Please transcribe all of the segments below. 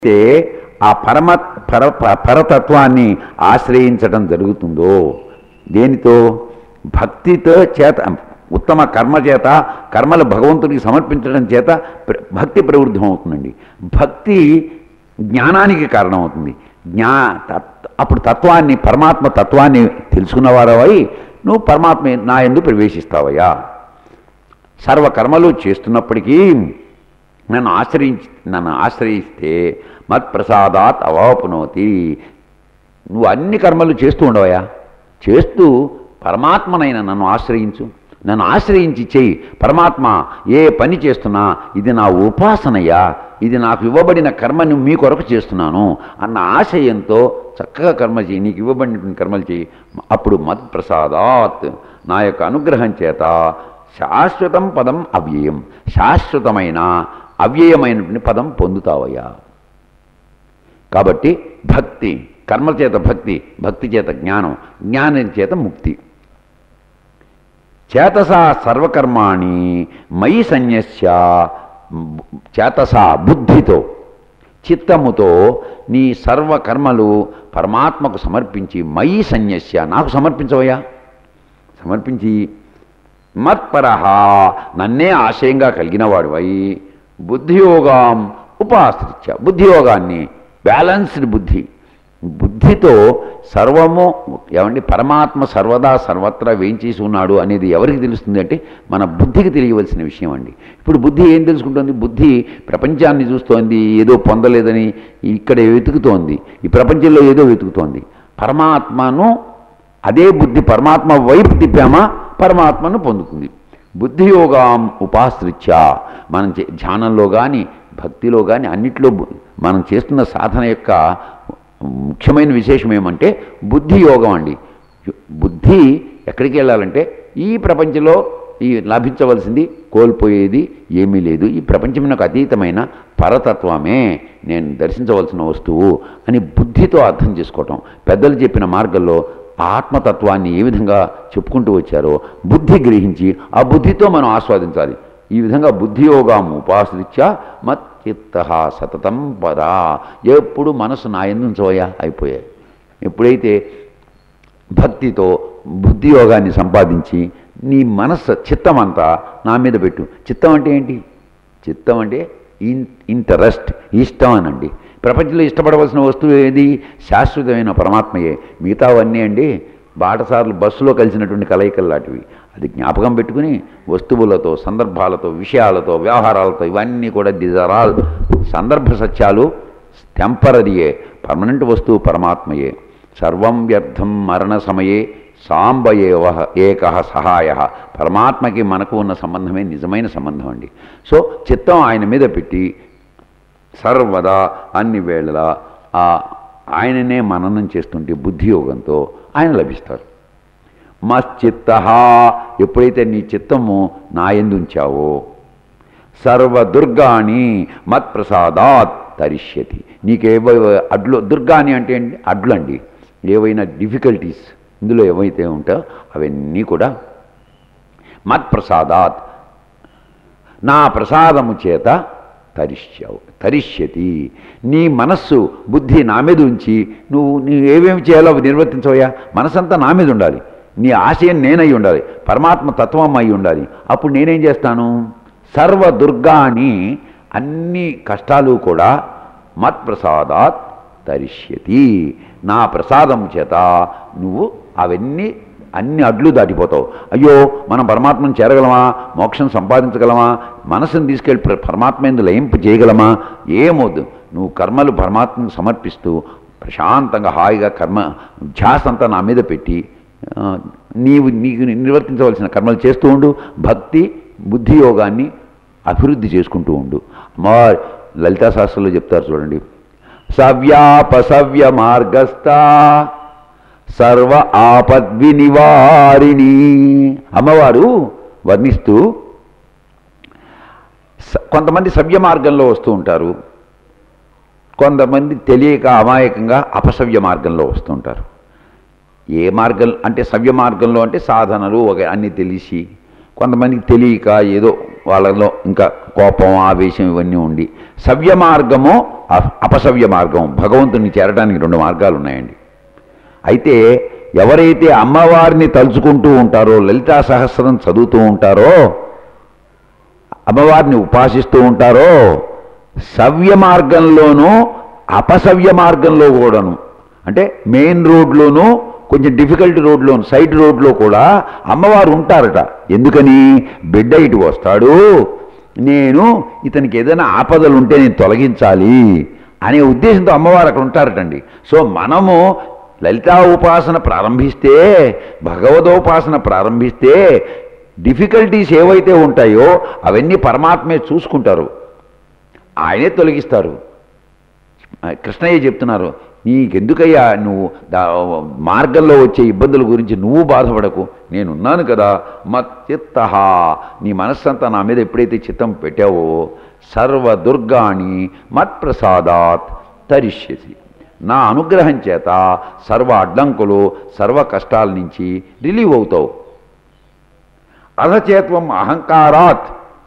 అయితే ఆ పరమ పర ప- పరతత్వాన్ని ఆశ్రయించడం జరుగుతుందో దేనితో భక్తితో చేత ఉత్తమ కర్మ చేత కర్మలు భగవంతుడికి సమర్పించడం చేత ప్ర- భక్తి ప్రవృద్ధం అవుతుందండి భక్తి జ్ఞానానికి కారణమవుతుంది జ్ఞా తత్- అప్పుడు తత్వాన్ని పరమాత్మ తత్వాన్ని తెలుసుకున్నవారవై నువ్వు పరమాత్మ నా ఎందు ప్రవేశిస్తావయ్యా సర్వకర్మలు చేస్తున్నప్పటికీ నన్ను ఆశ్రయించి నన్ను ఆశ్రయిస్తే మత్ప్రసాదాత్ అవాపునోతి నువ్వు అన్ని కర్మలు చేస్తూ ఉండవయా చేస్తూ పరమాత్మనైన నన్ను ఆశ్రయించు నన్ను ఆశ్రయించి చెయ్యి పరమాత్మ ఏ పని చేస్తున్నా ఇది నా ఉపాసనయ్యా ఇది నాకు ఇవ్వబడిన కర్మని మీ కొరకు చేస్తున్నాను అన్న ఆశయంతో చక్కగా కర్మ చేయి నీకు ఇవ్వబడిన కర్మలు చేయి అప్పుడు మత్ప్రసాదాత్ నా యొక్క అనుగ్రహం చేత శాశ్వతం పదం అవ్యయం శాశ్వతమైన అవ్యయమైనటువంటి పదం పొందుతావయ్యా కాబట్టి భక్తి కర్మ చేత భక్తి భక్తి చేత జ్ఞానం జ్ఞానం చేత ముక్తి చేతసా సర్వకర్మాణి మయి సన్యస్య చేతసా బుద్ధితో చిత్తముతో నీ సర్వకర్మలు పరమాత్మకు సమర్పించి మయి సన్యస్య నాకు సమర్పించవయ్యా సమర్పించి మత్పరహ నన్నే ఆశయంగా కలిగిన వాడివై బుద్ధియోగం ఉపాశ్రిత్య బుద్ధియోగాన్ని బ్యాలెన్స్డ్ బుద్ధి బుద్ధితో సర్వము ఏమండి పరమాత్మ సర్వదా సర్వత్రా వేయించేసి ఉన్నాడు అనేది ఎవరికి తెలుస్తుంది అంటే మన బుద్ధికి తెలియవలసిన విషయం అండి ఇప్పుడు బుద్ధి ఏం తెలుసుకుంటుంది బుద్ధి ప్రపంచాన్ని చూస్తోంది ఏదో పొందలేదని ఇక్కడ వెతుకుతోంది ఈ ప్రపంచంలో ఏదో వెతుకుతోంది పరమాత్మను అదే బుద్ధి పరమాత్మ వైపు తిప్పామా పరమాత్మను పొందుతుంది బుద్ధియోగం ఉపాశ్రిత్య మనం చే- ధ్యానంలో కానీ భక్తిలో కానీ అన్నిట్లో బు- మనం చేస్తున్న సాధన యొక్క ముఖ్యమైన విశేషం ఏమంటే బుద్ధి యోగం అండి బుద్ధి ఎక్కడికి వెళ్ళాలంటే ఈ ప్రపంచంలో ఈ లభించవలసింది కోల్పోయేది ఏమీ లేదు ఈ ప్రపంచమునకు అతీతమైన పరతత్వమే నేను దర్శించవలసిన వస్తువు అని బుద్ధితో అర్థం చేసుకోవటం పెద్దలు చెప్పిన మార్గంలో ఆ ఆత్మతత్వాన్ని ఏ విధంగా చెప్పుకుంటూ వచ్చారో బుద్ధి గ్రహించి ఆ బుద్ధితో మనం ఆస్వాదించాలి ఈ విధంగా బుద్ధియోగం ఉపాశ్రిత్య మచ్చిత్త సతతం పరా ఎప్పుడు మనసు నా ఎందుంచవయా అయిపోయాయి ఎప్పుడైతే భక్తితో బుద్ధి యోగాన్ని సంపాదించి నీ మనస్సు చిత్తం అంతా నా మీద పెట్టు చిత్తం అంటే ఏంటి చిత్తం అంటే ఇన్ ఇంటరెస్ట్ ఇష్టం అనండి ప్రపంచంలో ఇష్టపడవలసిన వస్తువు ఏది శాశ్వతమైన పరమాత్మయే మిగతావన్నీ అండి బాటసార్లు బస్సులో కలిసినటువంటి కలయికలు లాంటివి అది జ్ఞాపకం పెట్టుకుని వస్తువులతో సందర్భాలతో విషయాలతో వ్యవహారాలతో ఇవన్నీ కూడా దీస్ ఆర్ ఆల్ సందర్భ సత్యాలు టెంపరరీయే పర్మనెంట్ వస్తువు పరమాత్మయే సర్వం వ్యర్థం మరణ సమయే సాంబయేవ ఏక సహాయ పరమాత్మకి మనకు ఉన్న సంబంధమే నిజమైన సంబంధం అండి సో చిత్తం ఆయన మీద పెట్టి సర్వదా అన్ని వేళలా ఆ ఆయననే మననం చేస్తుంటే బుద్ధియోగంతో ఆయన లభిస్తారు మశ్చిత్త ఎప్పుడైతే నీ చిత్తము నా ఎందు ఉంచావో సర్వదుర్గాని మత్ప్రసాదాత్ తరిష్యతి నీకేవో అడ్లు దుర్గాని అంటే ఏంటి అడ్లు అండి ఏవైనా డిఫికల్టీస్ ఇందులో ఏవైతే ఉంటాయో అవన్నీ కూడా మత్ప్రసాదాత్ నా ప్రసాదము చేత తరిష్యవు తరిష్యతి నీ మనస్సు బుద్ధి నా మీద ఉంచి నువ్వు నీ ఏమేమి చేయాలో అవి నిర్వర్తించవయ్యా మనసంతా నా మీద ఉండాలి నీ ఆశయం నేనై ఉండాలి పరమాత్మ తత్వం అయి ఉండాలి అప్పుడు నేనేం చేస్తాను సర్వ దుర్గాని అన్ని కష్టాలు కూడా మత్ప్రసాదాత్ తరిష్యతి నా ప్రసాదం చేత నువ్వు అవన్నీ అన్ని అడ్లు దాటిపోతావు అయ్యో మనం పరమాత్మను చేరగలమా మోక్షం సంపాదించగలమా మనసును తీసుకెళ్ళి ప్ర- పరమాత్మ ఎందు లయింపు చేయగలమా ఏమొద్దు నువ్వు కర్మలు పరమాత్మకు సమర్పిస్తూ ప్రశాంతంగా హాయిగా కర్మ ధ్యాస అంతా నా మీద పెట్టి ఆ, నీవు నీకు నిర్వర్తించవలసిన కర్మలు చేస్తూ ఉండు భక్తి బుద్ధి యోగాన్ని అభివృద్ధి చేసుకుంటూ ఉండు మా లలితా శాస్త్రంలో చెప్తారు చూడండి సవ్యాపసవ్య మార్గస్థ సర్వ ఆపద్వినివారిణి అమ్మవారు వర్ణిస్తూ స- కొంతమంది సవ్య మార్గంలో వస్తూ ఉంటారు కొంతమంది తెలియక అమాయకంగా అపసవ్య మార్గంలో వస్తూ ఉంటారు ఏ మార్గం అంటే సవ్య మార్గంలో అంటే సాధనలు ఒక అన్నీ తెలిసి కొంతమందికి తెలియక ఏదో వాళ్ళలో ఇంకా కోపం ఆవేశం ఇవన్నీ ఉండి సవ్య మార్గము అ- అపసవ్య మార్గం భగవంతుని చేరడానికి రెండు మార్గాలు ఉన్నాయండి అయితే ఎవరైతే అమ్మవారిని తలుచుకుంటూ ఉంటారో లలితా సహస్రం చదువుతూ ఉంటారో అమ్మవారిని ఉపాసిస్తూ ఉంటారో సవ్య మార్గంలోనూ అపసవ్య మార్గంలో కూడాను అంటే మెయిన్ రోడ్లోనూ కొంచెం డిఫికల్ట్ రోడ్లోను సైడ్ రోడ్లో కూడా అమ్మవారు ఉంటారట ఎందుకని బిడ్డ ఇటు వస్తాడు నేను ఇతనికి ఏదైనా ఆపదలు ఉంటే నేను తొలగించాలి అనే ఉద్దేశంతో అమ్మవారు అక్కడ ఉంటారటండి సో మనము లలితా ఉపాసన ప్రారంభిస్తే భగవదోపాసన ప్రారంభిస్తే డిఫికల్టీస్ ఏవైతే ఉంటాయో అవన్నీ పరమాత్మే చూసుకుంటారు ఆయనే తొలగిస్తారు ఆ, కృష్ణయ్య చెప్తున్నారు నీకెందుకయ్యా నువ్వు దా మార్గంలో వచ్చే ఇబ్బందుల గురించి నువ్వు బాధపడకు నేనున్నాను కదా మత్ చిత్త నీ మనస్సంతా నా మీద ఎప్పుడైతే చిత్తం పెట్టావో సర్వ దుర్గాణి మత్ప్రసాదాత్ తరిష్యసి నా అనుగ్రహం చేత సర్వ అడ్డంకులు సర్వ కష్టాల నుంచి రిలీవ్ అవుతావు అధచేత్వం అహంకారాత్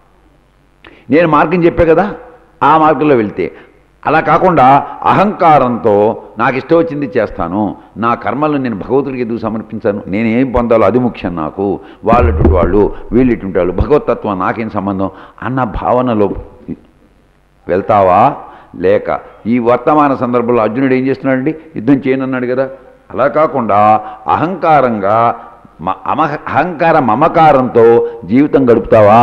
నేను మార్గం చెప్పే కదా ఆ మార్గంలో వెళ్తే అలా కాకుండా అహంకారంతో నాకు ఇష్టం వచ్చింది చేస్తాను నా కర్మలను నేను భగవతుడికి ఎందుకు సమర్పించాను నేను ఏం పొందాలో అది ముఖ్యం నాకు వాళ్ళు ఇటువంటి వాళ్ళు వీళ్ళు ఇటువంటి వాళ్ళు భగవతత్వం నాకేం సంబంధం అన్న భావనలో వెళ్తావా లేక ఈ వర్తమాన సందర్భంలో అర్జునుడు ఏం చేస్తున్నాడండి యుద్ధం చేయనన్నాడు కదా అలా కాకుండా అహంకారంగా మ- అమ అహంకార మమకారంతో జీవితం గడుపుతావా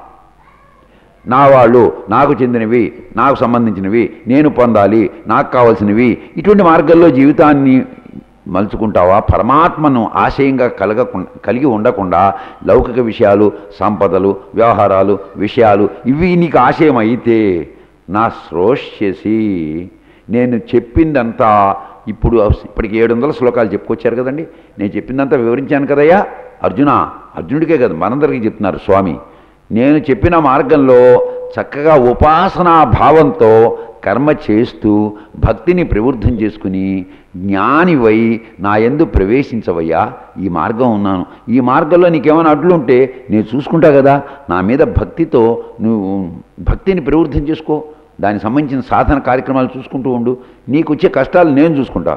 నా వాళ్ళు నాకు చెందినవి నాకు సంబంధించినవి నేను పొందాలి నాకు కావలసినవి ఇటువంటి మార్గంలో జీవితాన్ని మలుచుకుంటావా పరమాత్మను ఆశయంగా కలగకుండా కలిగి ఉండకుండా లౌకిక విషయాలు సంపదలు వ్యవహారాలు విషయాలు ఇవి నీకు ఆశయం అయితే నా శ్రోష్యసి నేను చెప్పిందంతా ఇప్పుడు ఇప్పటికి ఏడు వందల శ్లోకాలు చెప్పుకొచ్చారు కదండి నేను చెప్పిందంతా వివరించాను కదయ్యా అర్జున అర్జునుడికే కదా మనందరికీ చెప్తున్నారు స్వామి నేను చెప్పిన మార్గంలో చక్కగా ఉపాసనా భావంతో కర్మ చేస్తూ భక్తిని ప్రవృద్ధం చేసుకుని జ్ఞానివై నా ఎందు ప్రవేశించవయ్యా ఈ మార్గం ఉన్నాను ఈ మార్గంలో నీకేమైనా అడ్లుంటే నేను చూసుకుంటా కదా నా మీద భక్తితో నువ్వు భక్తిని ప్రవృద్ధం చేసుకో దానికి సంబంధించిన సాధన కార్యక్రమాలు చూసుకుంటూ ఉండు నీకు వచ్చే కష్టాలు నేను చూసుకుంటా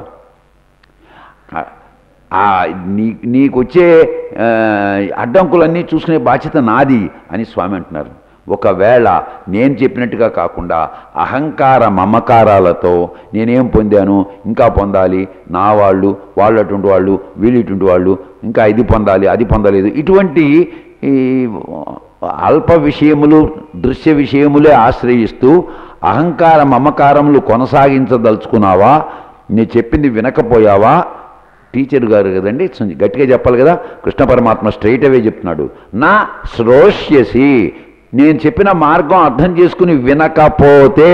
ఆ- ఆ నీ నీకు వచ్చే ఆ, అడ్డంకులన్నీ చూసుకునే బాధ్యత నాది అని స్వామి అంటున్నారు ఒకవేళ నేను చెప్పినట్టుగా కాకుండా అహంకార మమకారాలతో నేనేం పొందాను ఇంకా పొందాలి నా వాళ్ళు వాళ్ళు అటువంటి వాళ్ళు వీళ్ళు ఇటువంటి వాళ్ళు ఇంకా ఇది పొందాలి అది పొందలేదు ఇటువంటి ఈ అల్ప విషయములు దృశ్య విషయములే ఆశ్రయిస్తూ అహంకార మమకారములు కొనసాగించదలుచుకున్నావా నేను చెప్పింది వినకపోయావా టీచర్ గారు కదండి కొంచెం గట్టిగా చెప్పాలి కదా కృష్ణ పరమాత్మ స్ట్రైట్ అవే చెప్తున్నాడు నా శ్రోష్యసి నేను చెప్పిన మార్గం అర్థం చేసుకుని వినకపోతే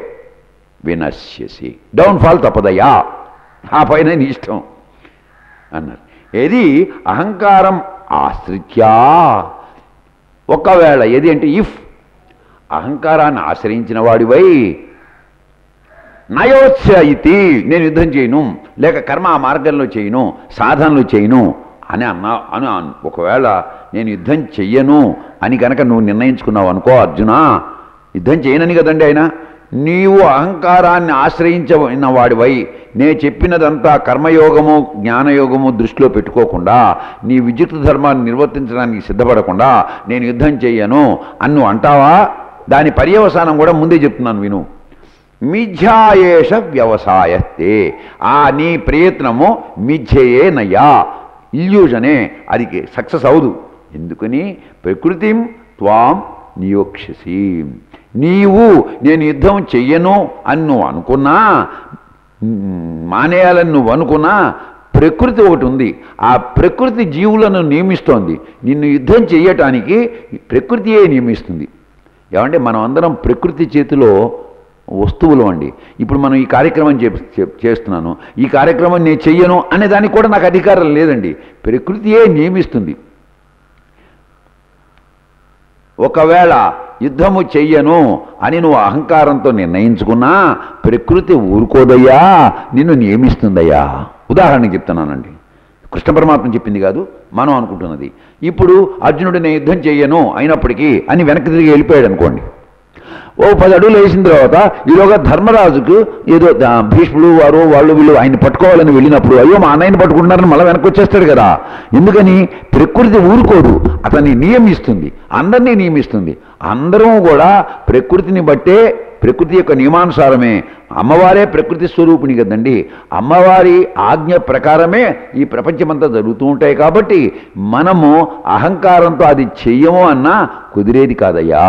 వినశ్యసి డౌన్ ఫాల్ తప్పదయ్యా ఆ పైన నీ ఇష్టం అన్నారు ఏది అహంకారం ఆశ్రిత్యా ఒకవేళ ఏది అంటే ఇఫ్ అహంకారాన్ని ఆశ్రయించిన వాడివై నయోత్స ఇతి నేను యుద్ధం చేయను లేక కర్మ ఆ మార్గంలో చేయను సాధనలు చేయను అని అన్నా అని అన్- ఒకవేళ నేను యుద్ధం చెయ్యను అని కనుక నువ్వు నిర్ణయించుకున్నావు అనుకో అర్జున యుద్ధం చేయనని కదండి ఆయన నీవు అహంకారాన్ని ఆశ్రయించిన వాడివై నే చెప్పినదంతా కర్మయోగము జ్ఞానయోగము దృష్టిలో పెట్టుకోకుండా నీ విద్యుత్ ధర్మాన్ని నిర్వర్తించడానికి సిద్ధపడకుండా నేను యుద్ధం చెయ్యను అని నువ్వు అంటావా దాని పర్యవసానం కూడా ముందే చెప్తున్నాను విను మిథ్యాయేష వ్యవసాయస్తే ఆ నీ ప్రయత్నము మిథ్యయేనయ్యా ఇల్యూజనే అది సక్సెస్ అవదు ఎందుకని ప్రకృతిం త్వాం నియోక్షసి నీవు నేను యుద్ధం చెయ్యను అని నువ్వు అనుకున్నా మ్, మానేయాలని నువ్వు అనుకున్నా ప్రకృతి ఒకటి ఉంది ఆ ప్రకృతి జీవులను నియమిస్తోంది నిన్ను యుద్ధం చేయటానికి ప్రకృతియే నియమిస్తుంది ఏమంటే మనం అందరం ప్రకృతి చేతిలో వస్తువులు అండి ఇప్పుడు మనం ఈ కార్యక్రమం చే చే- చేస్తున్నాను ఈ కార్యక్రమం నేను చెయ్యను అనే దానికి కూడా నాకు అధికారం లేదండి ప్రకృతియే నియమిస్తుంది ఒకవేళ యుద్ధము చెయ్యను అని నువ్వు అహంకారంతో నిర్ణయించుకున్నా ప్రకృతి ఊరుకోదయ్యా నిన్ను నియమిస్తుందయ్యా ఉదాహరణకి చెప్తున్నానండి కృష్ణ పరమాత్మ చెప్పింది కాదు మనం అనుకుంటున్నది ఇప్పుడు అర్జునుడు నేను యుద్ధం చెయ్యను అయినప్పటికీ అని వెనక్కి తిరిగి వెళ్ళిపోయాడు అనుకోండి ఓ పది అడుగులు వేసిన తర్వాత ఈలోగా ధర్మరాజుకు ఏదో ఆ, భీష్ముడు వారు వాళ్ళు వీళ్ళు ఆయన పట్టుకోవాలని వెళ్ళినప్పుడు అయ్యో మా అన్నయ్యని పట్టుకుంటున్నారని మళ్ళీ వెనక్కి వచ్చేస్తాడు కదా ఎందుకని ప్రకృతి ఊరుకోదు అతన్ని నియమిస్తుంది అందరినీ నియమిస్తుంది అందరం కూడా ప్రకృతిని బట్టే ప్రకృతి యొక్క నియమానుసారమే అమ్మవారే ప్రకృతి స్వరూపిణి కదండి అమ్మవారి ఆజ్ఞ ప్రకారమే ఈ ప్రపంచమంతా జరుగుతూ ఉంటాయి కాబట్టి మనము అహంకారంతో అది చెయ్యము అన్నా కుదిరేది కాదయ్యా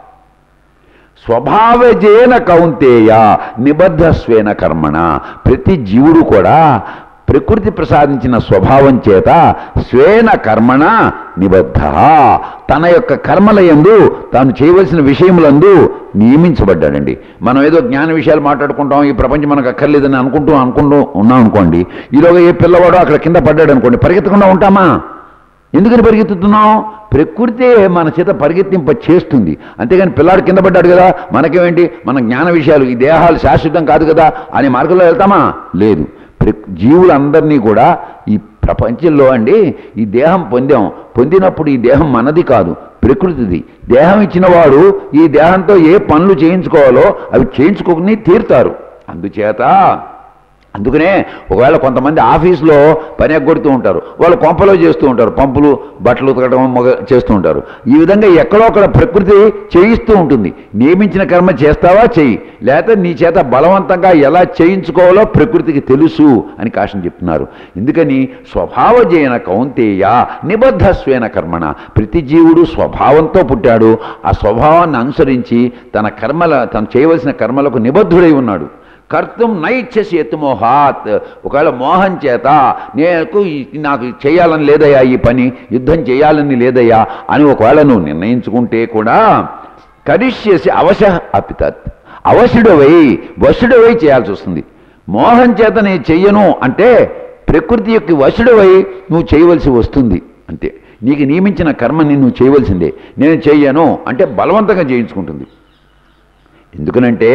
స్వభావజేన కౌంతేయ నిబద్ధస్వేన కర్మణ ప్రతి జీవుడు కూడా ప్రకృతి ప్రసాదించిన స్వభావం చేత స్వేన కర్మణ నిబద్ధ తన యొక్క కర్మల యందు తాను చేయవలసిన విషయములందు నియమించబడ్డాడండి మనం ఏదో జ్ఞాన విషయాలు మాట్లాడుకుంటాం ఈ ప్రపంచం మనకు అక్కర్లేదని అనుకుంటూ అనుకుంటూ ఉన్నాం అనుకోండి ఈలోగా ఏ పిల్లవాడో అక్కడ కింద పడ్డాడు అనుకోండి పరిగెత్తకుండా ఉంటామా ఎందుకని పరిగెత్తుతున్నాం ప్రకృతే మన చేత పరిగెత్తింప చేస్తుంది అంతేగాని పిల్లాడు కింద పడ్డాడు కదా మనకేమేంటి మన జ్ఞాన విషయాలు ఈ దేహాలు శాశ్వతం కాదు కదా అనే మార్గంలో వెళ్తామా లేదు ప్ర- జీవులందరినీ కూడా ఈ ప్రపంచంలో అండి ఈ దేహం పొందాం పొందినప్పుడు ఈ దేహం మనది కాదు ప్రకృతిది దేహం ఇచ్చిన వాడు ఈ దేహంతో ఏ పనులు చేయించుకోవాలో అవి చేయించుకొని తీరుతారు అందుచేత అందుకనే ఒకవేళ కొంతమంది ఆఫీస్లో పని ఎగ్గొడుతూ ఉంటారు వాళ్ళు కొంపలో చేస్తూ ఉంటారు పంపులు బట్టలు ఉతకడం మొగ చేస్తూ ఉంటారు ఈ విధంగా ఎక్కడో అక్కడ ప్రకృతి చేయిస్తూ ఉంటుంది నియమించిన కర్మ చేస్తావా చెయ్యి లేకపోతే నీ చేత బలవంతంగా ఎలా చేయించుకోవాలో ప్రకృతికి తెలుసు అని కాశం చెప్తున్నారు ఎందుకని స్వభావజైన కౌంతేయ నిబద్ధస్వేన కర్మణ ప్రతి జీవుడు స్వభావంతో పుట్టాడు ఆ స్వభావాన్ని అనుసరించి తన కర్మల తను చేయవలసిన కర్మలకు నిబద్ధుడై ఉన్నాడు కర్తం నైచ్ఛసి ఎత్తుమోహాత్ ఒకవేళ మోహం చేత నేను ఈ- నాకు చేయాలని లేదయ్యా ఈ పని యుద్ధం చేయాలని లేదయ్యా అని ఒకవేళ నువ్వు నిర్ణయించుకుంటే కూడా కరిష్యసి అవశ అపితత్ అవశుడవై వశుడవై చేయాల్సి వస్తుంది మోహం చేత నేను చెయ్యను అంటే ప్రకృతి యొక్క వశుడవై నువ్వు చేయవలసి వస్తుంది అంతే నీకు నియమించిన కర్మని నువ్వు చేయవలసిందే నేను చెయ్యను అంటే బలవంతంగా చేయించుకుంటుంది ఎందుకనంటే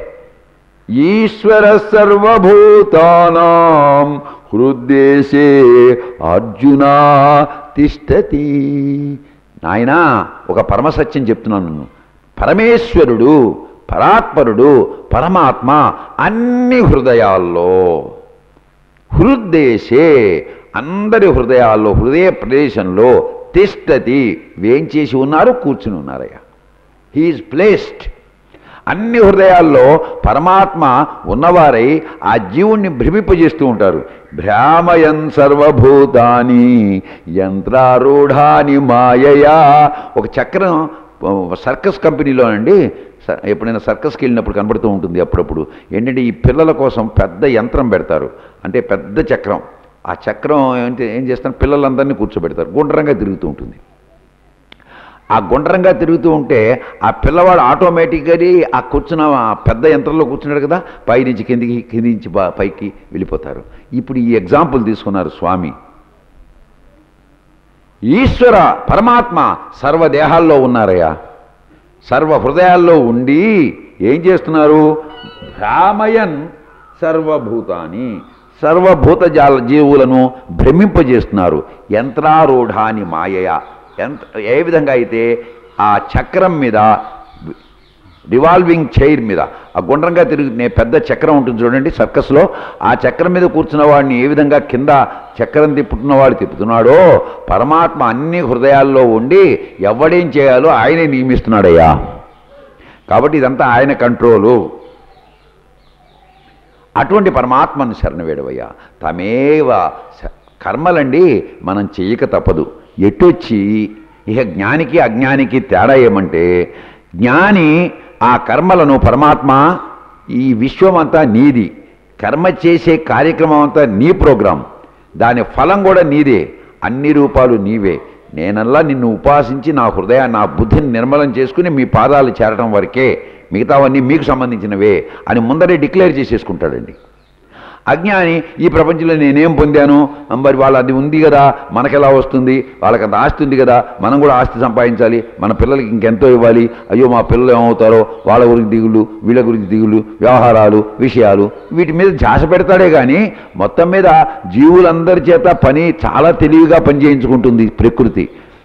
ఈశ్వర సర్వభూతానాం హృద్దేశే అర్జున తిష్టతి నాయనా ఒక పరమసత్యం చెప్తున్నాను నేను పరమేశ్వరుడు పరాత్పరుడు పరమాత్మ అన్ని హృదయాల్లో హృద్దేశే అందరి హృదయాల్లో హృదయ ప్రదేశంలో తిష్టతి వేంచేసి ఉన్నారు కూర్చుని ఉన్నారయ్యా హీఈస్ ప్లేస్డ్ అన్ని హృదయాల్లో పరమాత్మ ఉన్నవారై ఆ జీవుణ్ణి భ్రమింపజేస్తూ ఉంటారు భ్రామయన్ సర్వభూతాని యంత్రారూఢాని మాయయా ఒక చక్రం సర్కస్ కంపెనీలో అండి స- ఎప్పుడైనా సర్కస్కి వెళ్ళినప్పుడు కనబడుతూ ఉంటుంది అప్పుడప్పుడు ఏంటంటే ఈ పిల్లల కోసం పెద్ద యంత్రం పెడతారు అంటే పెద్ద చక్రం ఆ చక్రం ఏంటి ఏం చేస్తారు పిల్లలందరినీ కూర్చోబెడతారు గుండ్రంగా తిరుగుతూ ఉంటుంది ఆ గుండ్రంగా తిరుగుతూ ఉంటే ఆ పిల్లవాడు ఆటోమేటిక్గా ఆ కూర్చున్న ఆ పెద్ద యంత్రంలో కూర్చున్నాడు కదా పై నుంచి కిందికి కింది నుంచి పా- పైకి వెళ్ళిపోతారు ఇప్పుడు ఈ ఎగ్జాంపుల్ తీసుకున్నారు స్వామి ఈశ్వర పరమాత్మ సర్వదేహాల్లో ఉన్నారయ్యా సర్వ హృదయాల్లో ఉండి ఏం చేస్తున్నారు భ్రామయన్ సర్వభూతాని సర్వభూత జాల జీవులను భ్రమింపజేస్తున్నారు యంత్రారూఢాని మాయయ యంత్ర ఏ విధంగా అయితే ఆ చక్రం మీద రివాల్వింగ్ చైర్ మీద ఆ గుండ్రంగా తిరుగుతున్న పెద్ద చక్రం ఉంటుంది చూడండి సర్కస్లో ఆ చక్రం మీద కూర్చున్న వాడిని ఏ విధంగా కింద చక్రం తిప్పుతున్నవాడు తిప్పుతున్నాడో పరమాత్మ అన్ని హృదయాల్లో ఉండి ఎవడేం చేయాలో ఆయనే నియమిస్తున్నాడయ్యా కాబట్టి ఇదంతా ఆయన కంట్రోలు అటువంటి పరమాత్మను శరణవేడవయ్యా తమేవ స- కర్మలండి మనం చెయ్యక తప్పదు ఎటొచ్చి ఇక జ్ఞానికి అజ్ఞానికి తేడా ఏమంటే జ్ఞాని ఆ కర్మలను పరమాత్మ ఈ విశ్వం అంతా నీది కర్మ చేసే కార్యక్రమం అంతా నీ ప్రోగ్రాం దాని ఫలం కూడా నీదే అన్ని రూపాలు నీవే నేనల్లా నిన్ను ఉపాసించి నా హృదయ నా బుద్ధిని నిర్మలం చేసుకుని మీ పాదాలు చేరటం వరకే మిగతావన్నీ మీకు సంబంధించినవే అని ముందరే డిక్లేర్ చేసేసుకుంటాడండి అజ్ఞాని ఈ ప్రపంచంలో నేనేం పొందాను మరి వాళ్ళ అది ఉంది కదా మనకెలా వస్తుంది వాళ్ళకి అంత ఆస్తి ఉంది కదా మనం కూడా ఆస్తి సంపాదించాలి మన పిల్లలకి ఇంకెంతో ఇవ్వాలి అయ్యో మా పిల్లలు ఏమవుతారో వాళ్ళ గురించి దిగులు వీళ్ళ గురించి దిగులు వ్యవహారాలు విషయాలు వీటి మీద ధ్యాస పెడతాడే కానీ మొత్తం మీద జీవులందరి చేత పని చాలా తెలివిగా పనిచేయించుకుంటుంది ప్రకృతి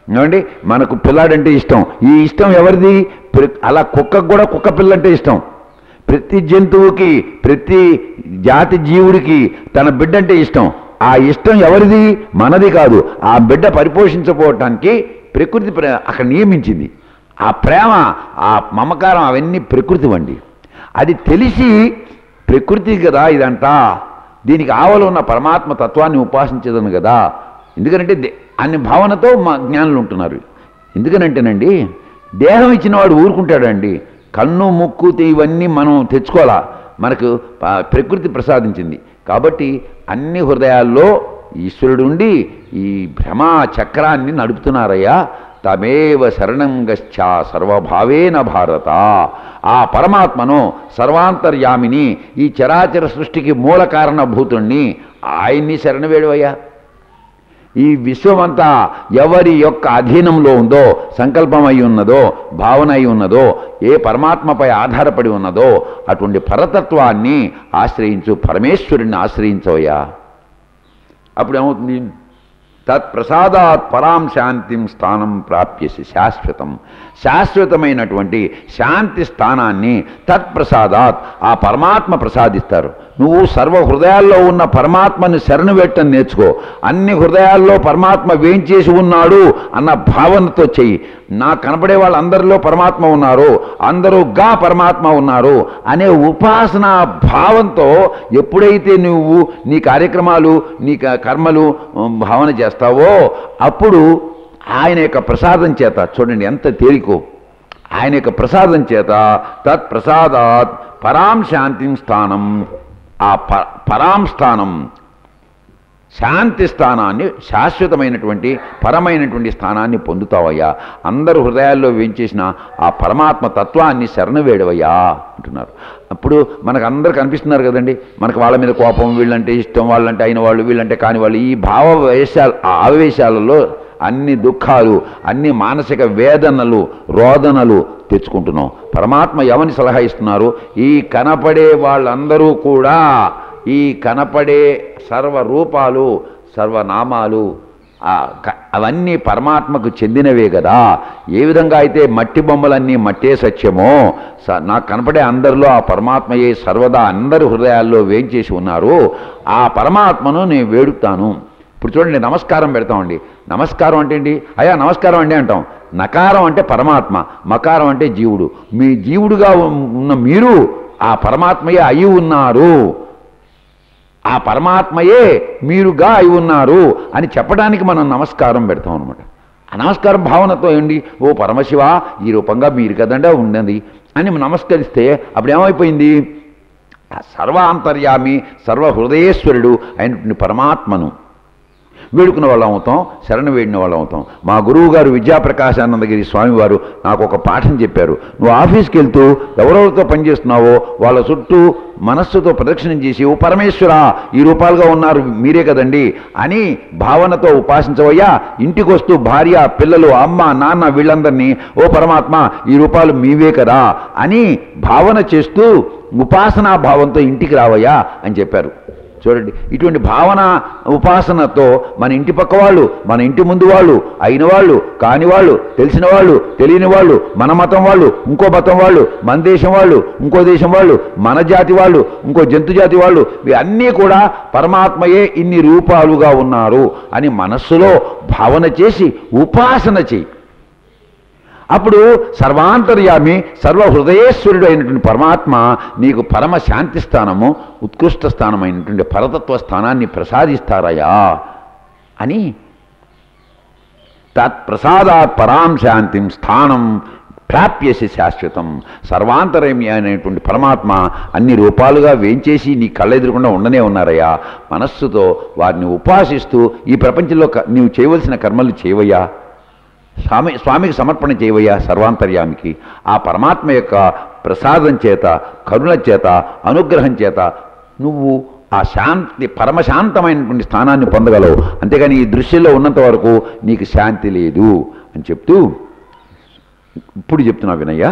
ఏమండి మనకు పిల్లాడంటే ఇష్టం ఈ ఇష్టం ఎవరిది ప్ర- అలా కుక్కకు కూడా కుక్క పిల్లంటే ఇష్టం ప్రతి జంతువుకి ప్రతి జాతి జీవుడికి తన బిడ్డ అంటే ఇష్టం ఆ ఇష్టం ఎవరిది మనది కాదు ఆ బిడ్డ పరిపోషించకపోవటానికి ప్రకృతి ప్ర- అక్కడ నియమించింది ఆ ప్రేమ ఆ మమకారం అవన్నీ ప్రకృతి వండి అది తెలిసి ప్రకృతి కదా ఇదంతా దీనికి ఆవలో ఉన్న పరమాత్మ తత్వాన్ని ఉపాసించదను కదా ఎందుకంటే దే- అన్ని భావనతో మా జ్ఞానులు ఉంటున్నారు ఎందుకనంటేనండి దేహం ఇచ్చిన వాడు ఊరుకుంటాడండి కన్ను ముక్కు తే- ఇవన్నీ మనం తెచ్చుకోవాలా మనకు ప- ప్రకృతి ప్రసాదించింది కాబట్టి అన్ని హృదయాల్లో ఈశ్వరుడు ఉండి ఈ భ్రమా చక్రాన్ని నడుపుతున్నారయ్యా తమేవ శరణం గచ్చా సర్వభావేన భారత ఆ పరమాత్మను సర్వాంతర్యామిని ఈ చరాచర సృష్టికి మూల కారణభూతుణ్ణి ఆయన్ని శరణవేడువయ్యా ఈ విశ్వమంతా ఎవరి యొక్క అధీనంలో ఉందో సంకల్పం అయి ఉన్నదో భావన అయి ఉన్నదో ఏ పరమాత్మపై ఆధారపడి ఉన్నదో అటువంటి పరతత్వాన్ని ఆశ్రయించు పరమేశ్వరుణ్ణి ఆశ్రయించవయ్యా అప్పుడు ఏమవుతుంది తత్ప్రసాదాత్ పరాం శాంతిం స్థానం ప్రాప్యసి శాశ్వతం శాశ్వతమైనటువంటి శాంతి స్థానాన్ని తత్ప్రసాదాత్ ఆ పరమాత్మ ప్రసాదిస్తారు నువ్వు సర్వ హృదయాల్లో ఉన్న పరమాత్మని శరణు పెట్టం నేర్చుకో అన్ని హృదయాల్లో పరమాత్మ వేంచేసి ఉన్నాడు అన్న భావనతో చెయ్యి నా కనపడే వాళ్ళందరిలో పరమాత్మ ఉన్నారు అందరూ గా పరమాత్మ ఉన్నారు అనే ఉపాసన భావంతో ఎప్పుడైతే నువ్వు నీ కార్యక్రమాలు నీ క- కర్మలు ఉమ్, భావన చేస్తావో అప్పుడు ఆయన యొక్క ప్రసాదం చేత చూడండి ఎంత తేలికో ఆయన యొక్క ప్రసాదం చేత తత్ ప్రసాదాత్ పరాం శాంతిం స్థానం ఆ ప పరాం స్థానం శాంతి స్థానాన్ని శాశ్వతమైనటువంటి పరమైనటువంటి స్థానాన్ని పొందుతావయ్యా అందరు హృదయాల్లో వేంచేసిన ఆ పరమాత్మ తత్వాన్ని శరణవేడవయ్యా అంటున్నారు అప్పుడు మనకు అందరు కనిపిస్తున్నారు కదండి మనకు వాళ్ళ మీద కోపం వీళ్ళంటే ఇష్టం వాళ్ళంటే అయిన వాళ్ళు వీళ్ళంటే కాని వాళ్ళు ఈ భావ వేషాలు ఆ ఆవేశాలలో అన్ని దుఃఖాలు అన్ని మానసిక వేదనలు రోదనలు తెచ్చుకుంటున్నాం పరమాత్మ ఎవరిని సలహా ఇస్తున్నారు ఈ కనపడే వాళ్ళందరూ కూడా ఈ కనపడే సర్వ రూపాలు సర్వనామాలు ఆ క- అవన్నీ పరమాత్మకు చెందినవే కదా ఏ విధంగా అయితే మట్టి బొమ్మలన్నీ మట్టే సత్యమో స- నాకు కనపడే అందరిలో ఆ పరమాత్మయే సర్వదా అందరి హృదయాల్లో వేంచేసి ఉన్నారు ఆ పరమాత్మను నేను వేడుతాను ఇప్పుడు చూడండి నమస్కారం పెడతామండి నమస్కారం అంటే ఏంటి అయ్యా నమస్కారం అండి అంటాం నకారం అంటే పరమాత్మ మకారం అంటే జీవుడు మీ జీవుడుగా ఉన్- ఉన్న మీరు ఆ పరమాత్మయే అయి ఉన్నారు ఆ పరమాత్మయే మీరుగా అయి ఉన్నారు అని చెప్పడానికి మనం నమస్కారం పెడతాం అనమాట ఆ నమస్కారం భావనతో ఏంటి ఓ పరమశివ ఈ రూపంగా మీరు కదండా ఉన్నది అని నమస్కరిస్తే అప్పుడు ఏమైపోయింది ఆ సర్వాంతర్యామి సర్వ హృదయేశ్వరుడు అయినటువంటి పరమాత్మను వేడుకున్న వాళ్ళం అవుతాం శరణ వేడిన వాళ్ళం అవుతాం మా గురువు గారు విద్యాప్రకాశానందగిరి స్వామి వారు నాకు ఒక పాఠం చెప్పారు నువ్వు ఆఫీస్కి వెళ్తూ ఎవరెవరితో పనిచేస్తున్నావో వాళ్ళ చుట్టూ మనస్సుతో ప్రదక్షిణం చేసి ఓ పరమేశ్వర ఈ రూపాలుగా ఉన్నారు మీరే కదండి అని భావనతో ఉపాసించవయ్యా ఇంటికి వస్తూ భార్య పిల్లలు అమ్మ నాన్న వీళ్ళందరినీ ఓ పరమాత్మ ఈ రూపాలు మీవే కదా అని భావన చేస్తూ ఉపాసనా భావంతో ఇంటికి రావయ్యా అని చెప్పారు చూడండి ఇటువంటి భావన ఉపాసనతో మన ఇంటి పక్క వాళ్ళు మన ఇంటి ముందు వాళ్ళు అయిన వాళ్ళు కాని వాళ్ళు తెలిసిన వాళ్ళు తెలియని వాళ్ళు మన మతం వాళ్ళు ఇంకో మతం వాళ్ళు మన దేశం వాళ్ళు ఇంకో దేశం వాళ్ళు మన జాతి వాళ్ళు ఇంకో జంతు జాతి వాళ్ళు అన్నీ కూడా పరమాత్మయే ఇన్ని రూపాలుగా ఉన్నారు అని మనస్సులో భావన చేసి ఉపాసన చేయి అప్పుడు సర్వాంతర్యామి సర్వ హృదయేశ్వరుడు అయినటువంటి పరమాత్మ నీకు పరమ శాంతి స్థానము ఉత్కృష్ట స్థానమైనటువంటి పరతత్వ స్థానాన్ని ప్రసాదిస్తారయా అని తత్ప్రసాదాత్ పరాం శాంతిం స్థానం ప్రాప్యసి శాశ్వతం సర్వాంతరమి అనేటువంటి పరమాత్మ అన్ని రూపాలుగా వేంచేసి నీ కళ్ళెదురకుండా ఉండనే ఉన్నారయ్యా మనస్సుతో వారిని ఉపాసిస్తూ ఈ ప్రపంచంలో క- నీవు చేయవలసిన కర్మలు చేయవయ్యా స్వామి స్వామికి సమర్పణ చేయవయ్యా సర్వాంతర్యామికి ఆ పరమాత్మ యొక్క ప్రసాదం చేత కరుణ చేత అనుగ్రహం చేత నువ్వు ఆ శాంతి పరమశాంతమైనటువంటి స్థానాన్ని పొందగలవు అంతేగాని ఈ దృశ్యంలో ఉన్నంత వరకు నీకు శాంతి లేదు అని చెప్తూ ఇప్పుడు చెప్తున్నా వినయ్య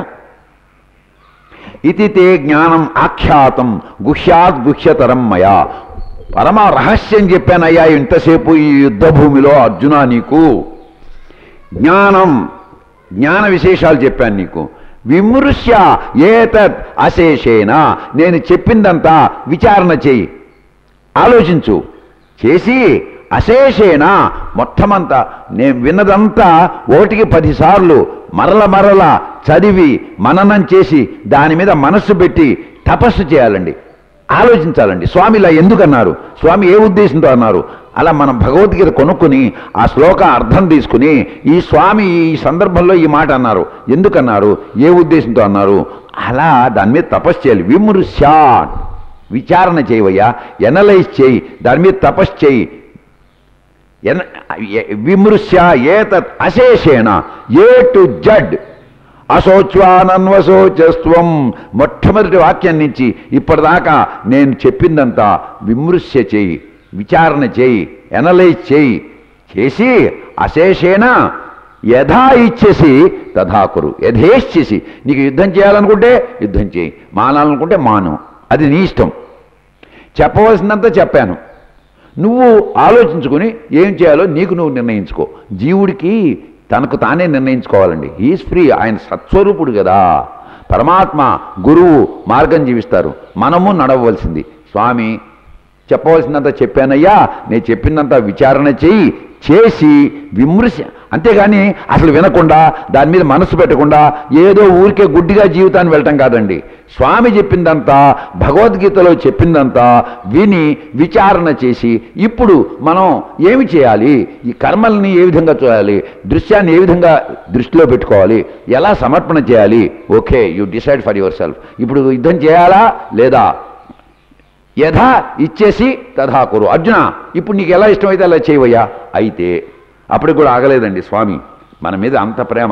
ఇది తే జ్ఞానం ఆఖ్యాతం గుహ్యాత్ గుహ్యతరం మయా పరమ రహస్యం చెప్పానయ్యా ఇంతసేపు ఈ యుద్ధ భూమిలో అర్జున నీకు జ్ఞానం జ్ఞాన విశేషాలు చెప్పాను నీకు విమృశ్య ఏతత్ అశేషేన నేను చెప్పిందంతా విచారణ చేయి ఆలోచించు చేసి అశేషేన మొత్తమంతా నేను విన్నదంతా ఒకటికి పదిసార్లు మరల మరల చదివి మననం చేసి దాని మీద మనస్సు పెట్టి తపస్సు చేయాలండి ఆలోచించాలండి స్వామి ఇలా ఎందుకన్నారు స్వామి ఏ ఉద్దేశంతో అన్నారు అలా మనం భగవద్గీత కొనుక్కుని ఆ శ్లోక అర్థం తీసుకుని ఈ స్వామి ఈ సందర్భంలో ఈ మాట అన్నారు ఎందుకన్నారు ఏ ఉద్దేశంతో అన్నారు అలా దాని మీద తపస్సు చేయాలి విమృశ్యాన్ విచారణ చేయవయ్యా ఎనలైజ్ చేయి దాని మీద తపస్సు చేయి ఎన ఎ- విమృశ్య ఏతత్ అశేషేణ ఏ టు జడ్ అశోచ్వానన్వశోచస్వం మొట్టమొదటి వాక్యం నుంచి ఇప్పటిదాకా నేను చెప్పిందంతా విమృశ్య చేయి విచారణ చేయి ఎనలైజ్ చేయి చేసి అశేషేణ యథా ఇచ్చేసి తథాకురు యథేచ్చేసి నీకు యుద్ధం చేయాలనుకుంటే యుద్ధం చేయి మానాలనుకుంటే మాను అది నీ ఇష్టం చెప్పవలసినంత చెప్పాను నువ్వు ఆలోచించుకుని ఏం చేయాలో నీకు నువ్వు నిర్ణయించుకో జీవుడికి తనకు తానే నిర్ణయించుకోవాలండి ఈజ్ ఫ్రీ ఆయన సత్స్వరూపుడు కదా పరమాత్మ గురువు మార్గం జీవిస్తారు మనము నడవలసింది స్వామి చెప్పవలసినంత చెప్పానయ్యా నేను చెప్పినంత విచారణ చేయి చేసి విమర్శ అంతేగాని అసలు వినకుండా దాని మీద మనసు పెట్టకుండా ఏదో ఊరికే గుడ్డిగా జీవితాన్ని వెళ్ళటం కాదండి స్వామి చెప్పిందంతా భగవద్గీతలో చెప్పిందంతా విని విచారణ చేసి ఇప్పుడు మనం ఏమి చేయాలి ఈ కర్మల్ని ఏ విధంగా చేయాలి దృశ్యాన్ని ఏ విధంగా దృష్టిలో పెట్టుకోవాలి ఎలా సమర్పణ చేయాలి okay you decide for yourself ఇప్పుడు యుద్ధం చేయాలా లేదా యథా ఇచ్చేసి తథా కురు అర్జున ఇప్పుడు నీకు ఎలా ఇష్టమైతే అలా చేయవయ్యా అయితే అప్పటికి కూడా ఆగలేదండి స్వామి మన మీద అంత ప్రేమ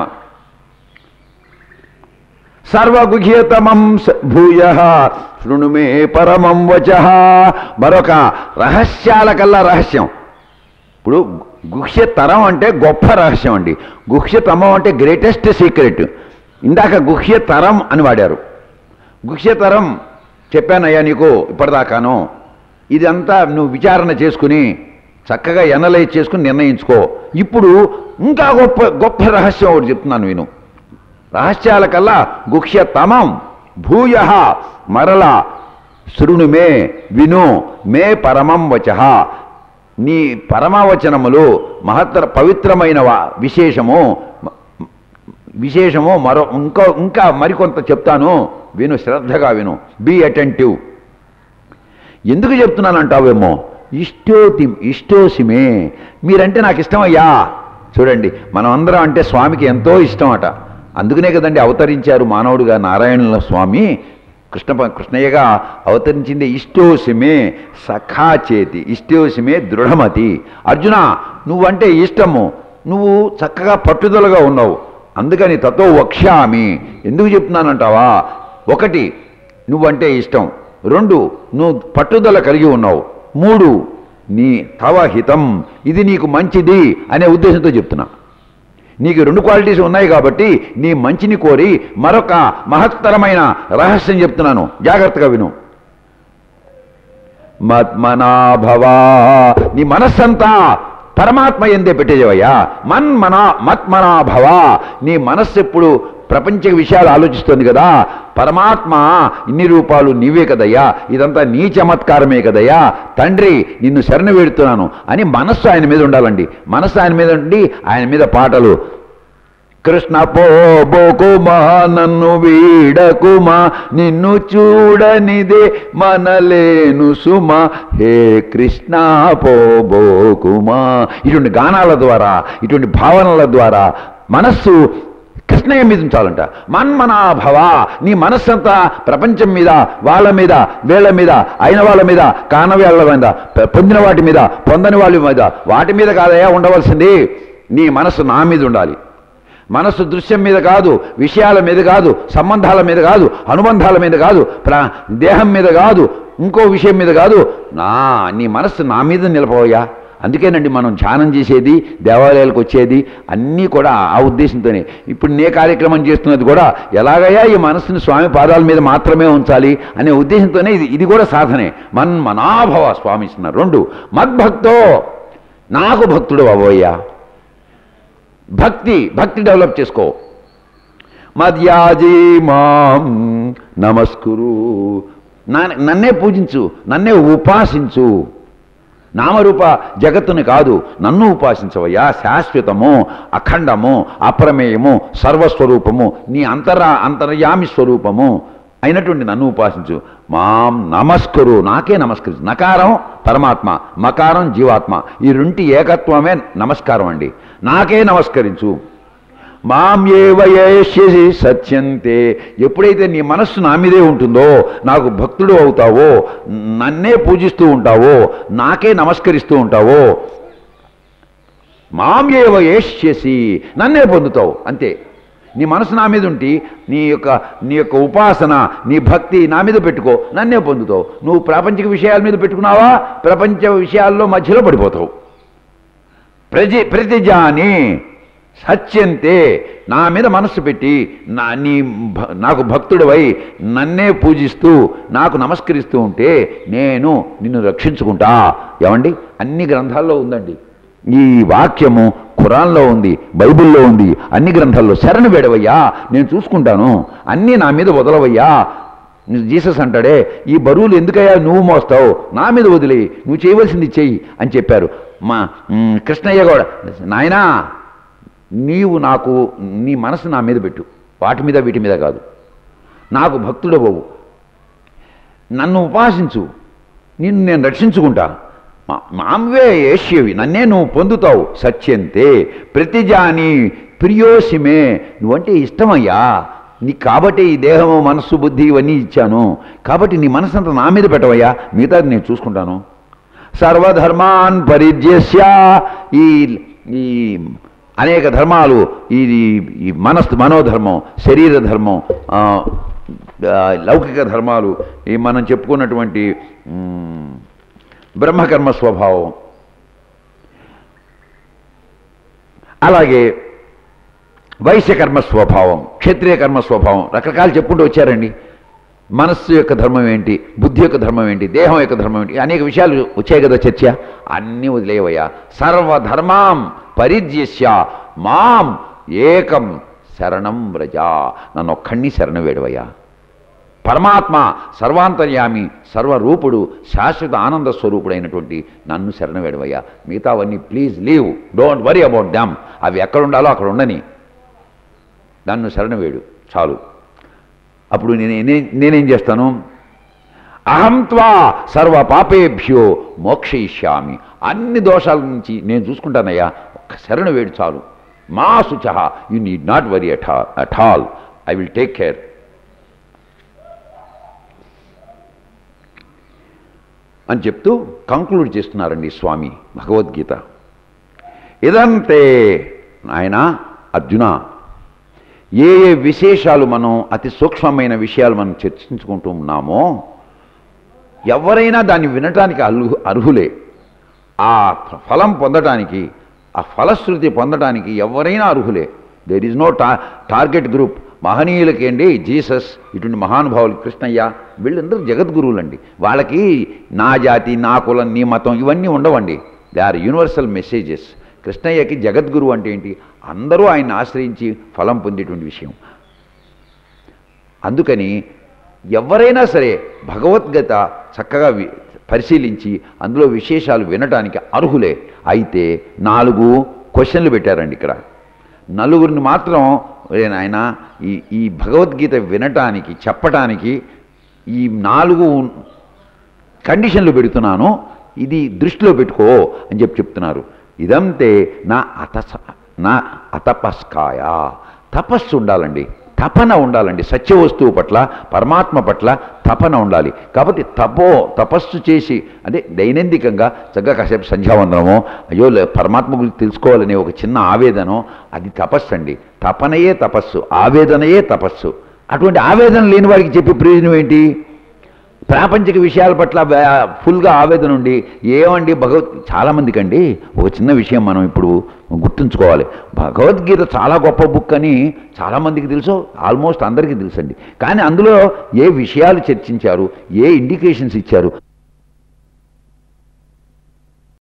సర్వగుహ్యతమం స- భూయ శృణు మే పరమం వచ మరొక రహస్యాల కల్లా రహస్యం ఇప్పుడు గుహ్యతరం అంటే గొప్ప రహస్యం అండి గుహ్యతమం అంటే గ్రేటెస్ట్ సీక్రెట్ ఇందాక గుహ్యతరం అని వాడారు గుహ్యతరం చెప్పానయ్యా నీకు ఇప్పటిదాకాను ఇదంతా నువ్వు విచారణ చేసుకుని చక్కగా ఎనలైజ్ చేసుకుని నిర్ణయించుకో ఇప్పుడు ఇంకా గొప్ప గొప్ప రహస్యం ఒకటి చెప్తున్నాను విను రహస్యాల కల్లా గుహ్యతమం భూయ మరల శృణు మే విను మే పరమం వచ నీ పరమవచనములు మహత్తర పవిత్రమైన వా- విశేషము మ- విశేషము మరో ఇంకో ఇంకా మరికొంత చెప్తాను విను శ్రద్ధగా విను బీ అటెంటివ్ ఎందుకు చెప్తున్నానంటావేమో ఇష్టోతి ఇష్టోసిమే మీరంటే నాకు ఇష్టమయ్యా చూడండి మనం అందరం అంటే స్వామికి ఎంతో ఇష్టం అట అందుకనే కదండి అవతరించారు మానవుడుగా నారాయణుల స్వామి కృష్ణ కృష్ణయ్యగా అవతరించింది ఇష్టోసిమే సఖా చేతి ఇష్టోసిమే దృఢమతి అర్జున నువ్వంటే ఇష్టము నువ్వు చక్కగా పట్టుదలగా ఉన్నావు అందుకని తతో వక్ష్యామి ఎందుకు చెప్తున్నానంటావా ఒకటి నువ్వంటే ఇష్టం రెండు నువ్వు పట్టుదల కలిగి ఉన్నావు మూడు నీ తవ హితం ఇది నీకు మంచిది అనే ఉద్దేశంతో చెప్తున్నా నీకు రెండు క్వాలిటీస్ ఉన్నాయి కాబట్టి నీ మంచిని కోరి మరొక మహత్తరమైన రహస్యం చెప్తున్నాను జాగ్రత్తగా విను మత్మనాభవా నీ మనస్సంతా పరమాత్మ ఎందే పెట్టేదేవయ్యా మన్మనా మత్మనాభవా నీ మనస్సు ఎప్పుడు ప్రపంచ విషయాలు ఆలోచిస్తుంది కదా పరమాత్మ ఇన్ని రూపాలు నీవే కదయ్యా ఇదంతా నీ చమత్కారమే కదయ్యా తండ్రి నిన్ను శరణ వేడుతున్నాను అని మనస్సు ఆయన మీద ఉండాలండి మనస్సు ఆయన మీద ఉండి ఆయన మీద పాటలు కృష్ణ పోబోకుమా నన్ను వీడకుమా నిన్ను చూడనిదే మనలేను సుమా హే కృష్ణ పోబోకుమా ఇటువంటి గానాల ద్వారా ఇటువంటి భావనల ద్వారా మనస్సు కృష్ణయ్య మీద ఉంచాలంట మన్మనాభవ నీ మనస్సంతా ప్రపంచం మీద వాళ్ళ మీద వీళ్ళ మీద అయిన వాళ్ళ మీద కానవి వాళ్ళ మీద పొ- పొందిన వాటి మీద పొందని వాళ్ళ మీద వాటి మీద కాదయా ఉండవలసింది నీ మనస్సు నా మీద ఉండాలి మనస్సు దృశ్యం మీద కాదు విషయాల మీద కాదు సంబంధాల మీద కాదు అనుబంధాల మీద కాదు ప్రా దేహం మీద కాదు ఇంకో విషయం మీద కాదు నా నీ మనస్సు నా మీద నిలపోయా అందుకేనండి మనం ధ్యానం చేసేది దేవాలయాలకు వచ్చేది అన్నీ కూడా ఆ ఉద్దేశంతోనే ఇప్పుడు నే కార్యక్రమం చేస్తున్నది కూడా ఎలాగయ్యా ఈ మనస్సుని స్వామి పాదాల మీద మాత్రమే ఉంచాలి అనే ఉద్దేశంతోనే ఇది ఇది కూడా సాధనే మన్మనాభవ స్వామి ఇస్తున్నారు రెండు మద్భక్తో నాకు భక్తుడు అవయ్యా భక్తి భక్తి డెవలప్ చేసుకో మద్యాజీ మాం నమస్కురు నా- నన్నే పూజించు నన్నే ఉపాసించు నామరూప జగత్తుని కాదు నన్ను ఉపాసించవయ్యా శాశ్వతము అఖండము అప్రమేయము సర్వస్వరూపము నీ అంతరా అంతర్యామి స్వరూపము అయినటువంటి నన్ను ఉపాసించు మాం నమస్కరు నాకే నమస్కరించు నకారం పరమాత్మ మకారం జీవాత్మ ఈ రెంటి ఏకత్వమే నమస్కారం అండి నాకే నమస్కరించు మాం ఏవ ఏష్యసి సత్యంతే ఎప్పుడైతే నీ మనస్సు నా మీదే ఉంటుందో నాకు భక్తుడు అవుతావో నన్నే పూజిస్తూ ఉంటావో నాకే నమస్కరిస్తూ ఉంటావో మాం ఏవ ఏష్యసి నన్నే పొందుతావు అంతే నీ మనసు నా మీద ఉంటి నీ యొక్క నీ యొక్క ఉపాసన నీ భక్తి నా మీద పెట్టుకో నన్నే పొందుతావు నువ్వు ప్రాపంచిక విషయాల మీద పెట్టుకున్నావా ప్రపంచ విషయాల్లో మధ్యలో పడిపోతావు ప్రజి ప్రతిజాని సత్యంతే నా మీద మనస్సు పెట్టి నా నీ భ- నాకు భక్తుడివై నన్నే పూజిస్తూ నాకు నమస్కరిస్తూ ఉంటే నేను నిన్ను రక్షించుకుంటా ఏమండి అన్ని గ్రంథాల్లో ఉందండి ఈ వాక్యము ఖురాన్లో ఉంది బైబిల్లో ఉంది అన్ని గ్రంథాల్లో శరణు వేడవయ్యా నేను చూసుకుంటాను అన్నీ నా మీద వదలవయ్యా జీసస్ అంటాడే ఈ బరువులు ఎందుకయ్యా నువ్వు మోస్తావు నా మీద వదిలి నువ్వు చేయవలసింది చెయ్యి అని చెప్పారు మా మ్, కృష్ణయ్య కూడా నాయనా నీవు నాకు నీ మనసు నా మీద పెట్టు వాటి మీద వీటి మీద కాదు నాకు భక్తుడవవు నన్ను ఉపాసించు నిన్ను నేను రక్షించుకుంటా మా- మాంవే ఏష్యవి నన్నే నువ్వు పొందుతావు సత్యంతే ప్రతిజాని ప్రియోసిమే నువ్వంటే ఇష్టమయ్యా నీకు కాబట్టి ఈ దేహము మనస్సు బుద్ధి ఇవన్నీ ఇచ్చాను కాబట్టి నీ మనసంతా నా మీద పెట్టవయ్యా మిగతాది నేను చూసుకుంటాను సర్వధర్మాన్ పరిజ్యస్య ఈ ఈ అనేక ధర్మాలు ఈ ఈ మనస్ మనోధర్మం శరీర ధర్మం ఆ, ఆ, లౌకిక ధర్మాలు ఈ మనం చెప్పుకున్నటువంటి మ్, బ్రహ్మకర్మ స్వభావం అలాగే వైశ్యకర్మ స్వభావం క్షత్రియ కర్మ స్వభావం రకరకాలు చెప్పుకుంటూ వచ్చారండి మనస్సు యొక్క ధర్మం ఏంటి బుద్ధి యొక్క ధర్మం ఏంటి దేహం యొక్క ధర్మం ఏంటి అనేక విషయాలు వచ్చాయి కదా చర్చ అన్నీ వదిలేవయ్యా సర్వధర్మాం పరిజ్యస్య మాం ఏకం శరణం వ్రజ నన్ను ఒక్కడిని శరణ వేడవయ్యా పరమాత్మ సర్వాంతర్యామి సర్వరూపుడు శాశ్వత ఆనంద స్వరూపుడైనటువంటి నన్ను శరణ వేడవయ్యా మిగతావన్నీ please leave don't worry about them అవి ఎక్కడ ఉండాలో అక్కడ ఉండని నన్ను శరణ వేడు చాలు అప్పుడు నేను నే- నేనేం చేస్తాను అహం త్వా సర్వ పాపేభ్యో మోక్షయిష్యామి అన్ని దోషాల నుంచి నేను చూసుకుంటానయ్యా ఒక్క శరణ వేడు చాలు మా శుచ you need not worry at at all I will take care అని చెప్తూ కంక్లూడ్ చేస్తున్నారండి స్వామి భగవద్గీత ఇదంతే నాయన అర్జున ఏ ఏ విశేషాలు మనం అతి సూక్ష్మమైన విషయాలు మనం చర్చించుకుంటూ ఉన్నామో ఎవరైనా దాన్ని వినటానికి అర్హు అర్హులే ఆ ఫలం పొందటానికి ఆ ఫలశ్రుతి పొందటానికి ఎవరైనా అర్హులే దేర్ ఇస్ నో టా టార్గెట్ గ్రూప్ మహనీయులకేండి జీసస్ ఇటువంటి మహానుభావులు కృష్ణయ్య వీళ్ళందరూ జగద్గురువులండి వాళ్ళకి నా జాతి నా కులం నీ మతం ఇవన్నీ ఉండవండి దే ఆర్ యూనివర్సల్ మెసేజెస్ కృష్ణయ్యకి జగద్గురు అంటే ఏంటి అందరూ ఆయన్ని ఆశ్రయించి ఫలం పొందేటువంటి విషయం అందుకని ఎవరైనా సరే భగవద్గీత చక్కగా వి- పరిశీలించి అందులో విశేషాలు వినటానికి అర్హులే అయితే నాలుగు క్వశ్చన్లు పెట్టారండి ఇక్కడ నలుగురిని మాత్రం ఆయన ఈ ఈ భగవద్గీత వినటానికి చెప్పటానికి ఈ నాలుగు కండిషన్లు పెడుతున్నాను ఇది దృష్టిలో పెట్టుకో అని చెప్పి చెప్తున్నారు ఇదంతే నా అతస నా అతపస్కాయ తపస్సు ఉండాలండి తపన ఉండాలండి సత్య వస్తువు పట్ల పరమాత్మ పట్ల తపన ఉండాలి కాబట్టి తపో తపస్సు చేసి అంటే దైనందికంగా చక్కగా కాసేపు సంధ్యావందనమో అయ్యో లే- పరమాత్మ గురించి తెలుసుకోవాలనే ఒక చిన్న ఆవేదనో అది తపస్సు అండి తపనయే తపస్సు ఆవేదనయే తపస్సు అటువంటి ఆవేదన లేని వారికి చెప్పే ప్రయోజనం ఏంటి ప్రాపంచిక విషయాల పట్ల వే- ఫుల్గా ఆవేదన ఉండి ఏమండి భగవద్ చాలామందికి అండి ఒక చిన్న విషయం మనం ఇప్పుడు గుర్తుంచుకోవాలి భగవద్గీత చాలా గొప్ప బుక్ అని చాలామందికి తెలుసు ఆల్మోస్ట్ అందరికీ తెలుసండి కానీ అందులో ఏ విషయాలు చర్చించారు ఏ ఇండికేషన్స్ ఇచ్చారు